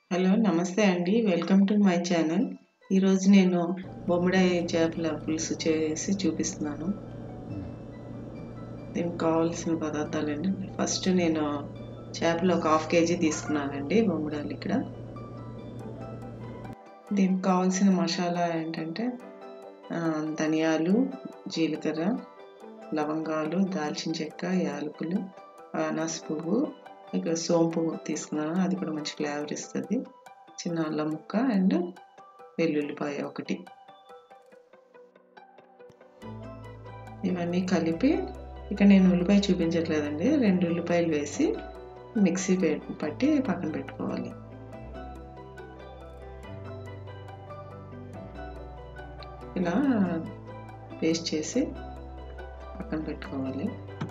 hello నమస్తే అండి welcome to my channel ఈరోజు నేను బొమ్మడాయి చేపల పులుసు చేసి చూపిస్తున్నాను దీనికి కావాల్సిన పదార్థాలండి ఫస్ట్ నేను చేపలు ఒక హాఫ్ కేజీ తీసుకున్నానండి బొమ్మడాలు ఇక్కడ దీనికి కావాల్సిన మసాలా ఏంటంటే ఆ, ధనియాలు జీలకర్ర లవంగాలు దాల్చిన చెక్క యాలకులు అనాస పువ్వు ఇక సోంపు తీసుకున్నాను అది కూడా మంచి ఫ్లేవర్ ఇస్తుంది చిన్న అల్లం ముక్క అండ్ వెల్లుల్లిపాయ ఒకటి ఇవన్నీ కలిపి ఇక నేను ఉల్లిపాయ చూపించట్లేదండి రెండు ఉల్లిపాయలు వేసి మిక్సీ పె- పట్టి పక్కన పెట్టుకోవాలి ఇలా పేస్ట్ చేసి పక్కన పెట్టుకోవాలి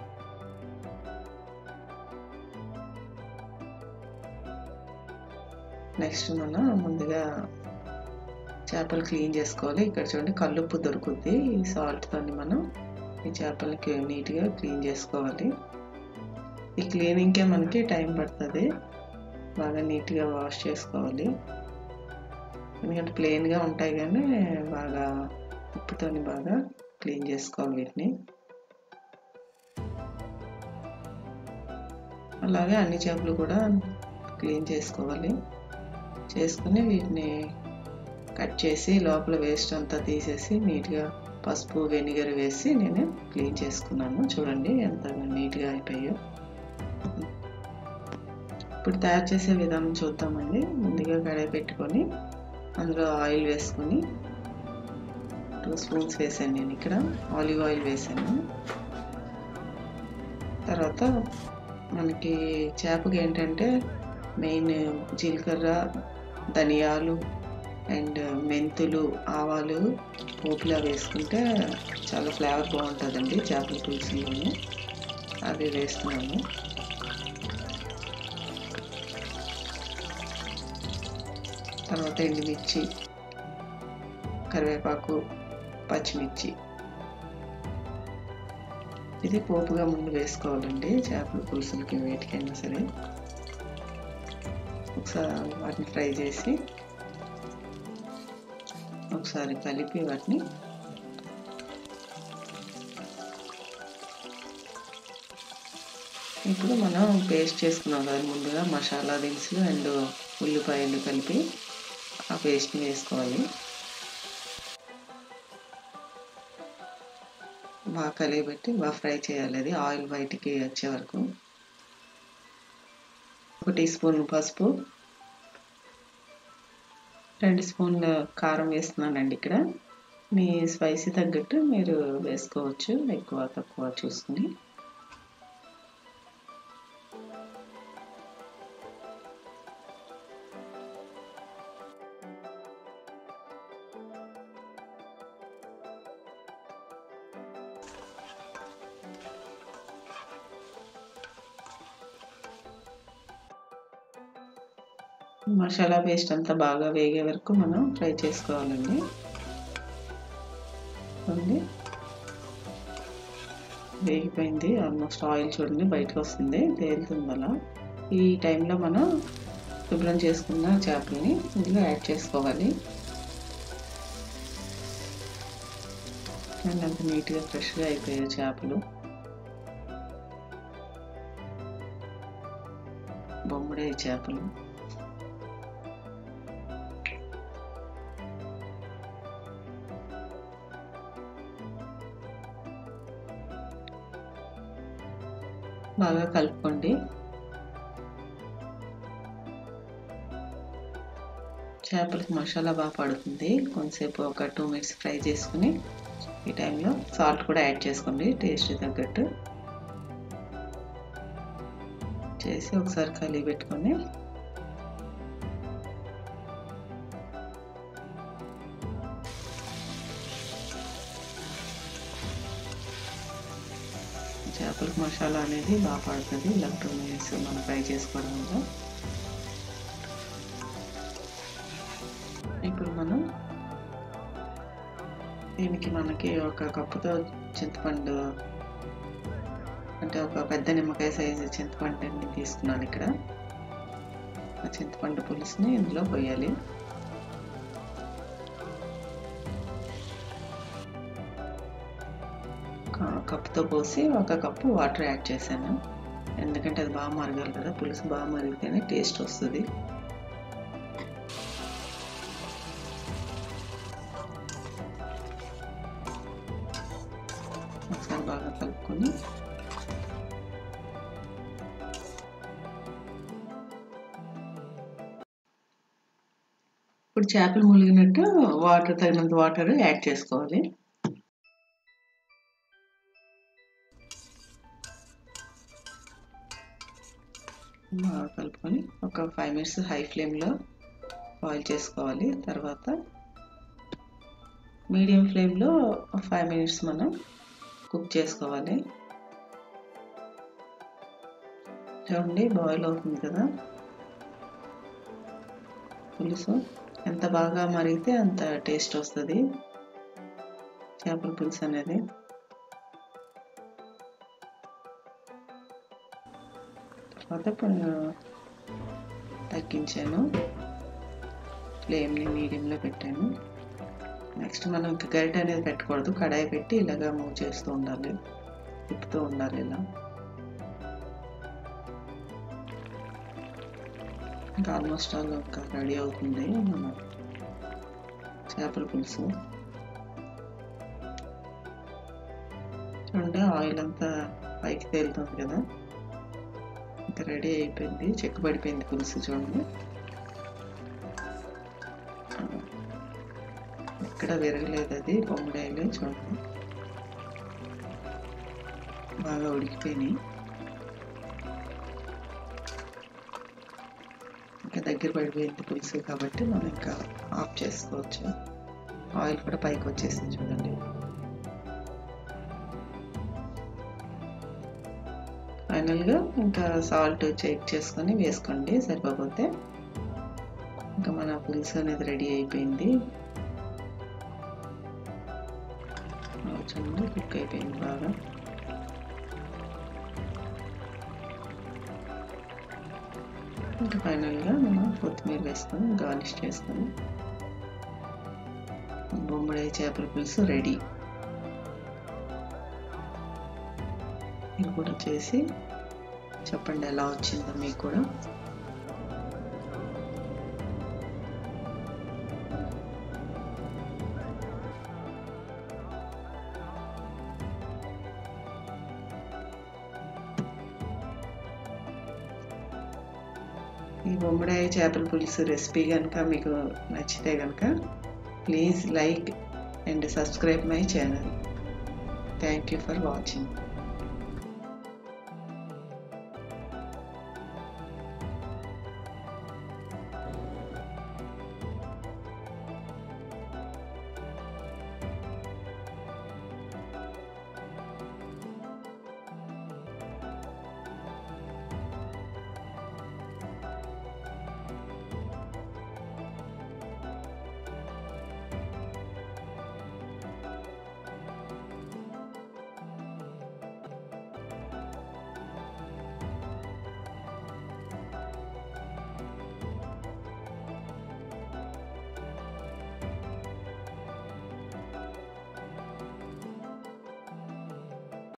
నెక్స్ట్ మనం ముందుగా చేపలు క్లీన్ చేసుకోవాలి ఇక్కడ చూడండి కల్లుప్పు దొరుకుద్ది ఈ సాల్ట్తో మనం ఈ చేపలకి నీట్గా క్లీన్ చేసుకోవాలి ఈ క్లీనింగ్కే మనకి టైం పడుతుంది బాగా నీట్గా వాష్ చేసుకోవాలి ఎందుకంటే ప్లెయిన్గా ఉంటాయి కానీ బాగా ఉప్పుతోని బాగా క్లీన్ చేసుకోవాలి వీటిని అలాగే అన్ని చేపలు కూడా క్లీన్ చేసుకోవాలి చేసుకుని వీటిని కట్ చేసి లోపల వేస్ట్ అంతా తీసేసి నీట్గా పసుపు వెనిగర్ వేసి నేను క్లీన్ చేసుకున్నాను చూడండి ఎంత నీట్గా అయిపోయాయో ఇప్పుడు తయారు చేసే విధానం చూద్దామండి ముందుగా కడాయి పెట్టుకొని అందులో ఆయిల్ వేసుకొని టూ స్పూన్స్ వేసాను నేను ఇక్కడ ఆలివ్ ఆయిల్ వేసాను తర్వాత మనకి చేపకి ఏంటంటే మెయిన్ జీలకర్ర ధనియాలు అండ్ మెంతులు ఆవాలు పోపులా వేసుకుంటే చాలా ఫ్లేవర్ బాగుంటుందండి చేపల పులుసులోను అవి వేస్తున్నాము తర్వాత ఎండుమిర్చి కరివేపాకు పచ్చిమిర్చి ఇది పోపుగా ముందు వేసుకోవాలండి చేపల పులుసులకి వేటికైనా సరే ఒకసారి వాటిని ఫ్రై చేసి ఒకసారి కలిపి వాటిని ఇప్పుడు మనం పేస్ట్ చేసుకున్నాం కదా ముందుగా మసాలా దినుసులు అండ్ ఉల్లిపాయలు కలిపి ఆ పేస్ట్ని వేసుకోవాలి బాగా కలిగిపెట్టి బాగా ఫ్రై చేయాలి అది ఆయిల్ బయటికి వచ్చే వరకు ఒక టీ స్పూన్ పసుపు రెండు స్పూన్ల కారం వేస్తున్నానండి ఇక్కడ మీ స్పైసీ తగ్గట్టు మీరు వేసుకోవచ్చు ఎక్కువ తక్కువ చూసుకుని మసాలా పేస్ట్ అంతా బాగా వేగే వరకు మనం ఫ్రై చేసుకోవాలండి చూడండి వేగిపోయింది ఆల్మోస్ట్ ఆయిల్ చూడండి బయటకు వస్తుంది తేలుతుంది అలా ఈ టైంలో మనం శుభ్రం చేసుకున్న చేపల్ని ఇందులో యాడ్ చేసుకోవాలి అండ్ అంత నీట్గా ఫ్రెష్గా అయిపోయాయి చేపలు బొమ్మడే చేపలు బాగా కలుపుకోండి చేపలకి మసాలా బాగా పడుతుంది కొంతసేపు ఒక టూ మినిట్స్ ఫ్రై చేసుకుని ఈ టైంలో సాల్ట్ కూడా యాడ్ చేసుకోండి టేస్ట్ తగ్గట్టు చేసి ఒకసారి కలిగి పెట్టుకొని చేపలకు మసాలా అనేది బాగా పడుతుంది ఇలా టూ మినిట్స్ మనం ఫ్రై చేసుకోవడం వల్ల ఇప్పుడు మనం దీనికి మనకి ఒక కప్పుతో చింతపండు అంటే ఒక పెద్ద నిమ్మకాయ సైజు చింతపండుని తీసుకున్నాను ఇక్కడ ఆ చింతపండు పులుసుని ఇందులో పోయాలి కప్పుతో పోసి ఒక కప్పు వాటర్ యాడ్ చేశాను ఎందుకంటే అది బాగా మరగాలి కదా పులుసు బాగా మరిగితేనే టేస్ట్ వస్తుంది ఒకసారి బాగా కలుపుకొని ఇప్పుడు చేపలు ములిగినట్టు వాటర్ తగినంత వాటర్ యాడ్ చేసుకోవాలి బాగా కలుపుకొని ఒక ఫైవ్ మినిట్స్ హై ఫ్లేమ్లో బాయిల్ చేసుకోవాలి తర్వాత మీడియం ఫ్లేమ్లో ఫైవ్ మినిట్స్ మనం కుక్ చేసుకోవాలి చూడండి బాయిల్ అవుతుంది కదా పులుసు ఎంత బాగా మరిగితే అంత టేస్ట్ వస్తుంది చేపల పులుసు అనేది తర్వాత తగ్గించాను ఫ్లేమ్ని మీడియంలో పెట్టాను నెక్స్ట్ మనం ఇంకా గరిట అనేది పెట్టకూడదు కడాయి పెట్టి ఇలాగా మూవ్ చేస్తూ ఉండాలి తిప్పుతూ ఉండాలి ఇలా ఇంకా ఆల్మోస్ట్ ఆల్ ఇంకా రెడీ అవుతుంది మన చేపల పులుసు చూడండి ఆయిల్ అంతా పైకి తేలుతుంది కదా ఇంకా రెడీ అయిపోయింది చెక్కు పడిపోయింది పులుసు చూడండి ఎక్కడ విరగలేదు అది బొమ్మడాయిలు చూడండి బాగా ఉడికిపోయినాయి ఇంకా దగ్గర పడిపోయింది పులుసు కాబట్టి మనం ఇంకా ఆఫ్ చేసుకోవచ్చు ఆయిల్ కూడా పైకి వచ్చేసింది చూడండి ఫైనల్గా ఇంకా సాల్ట్ చెక్ చేసుకొని వేసుకోండి సరిపోతే ఇంకా మన పులుసు అనేది రెడీ అయిపోయింది చూడండి కుక్ అయిపోయింది బాగా ఇంకా ఫైనల్గా మనం కొత్తిమీర వేసుకొని గార్నిష్ చేసుకొని బొమ్మడాయి చేపల పులుసు రెడీ మీరు కూడా చేసి చెప్పండి ఎలా వచ్చిందో మీకు కూడా ఈ బొమ్మడాయి చేపల పులుసు రెసిపీ కనుక మీకు నచ్చితే కనుక please like and subscribe my channel thank you for watching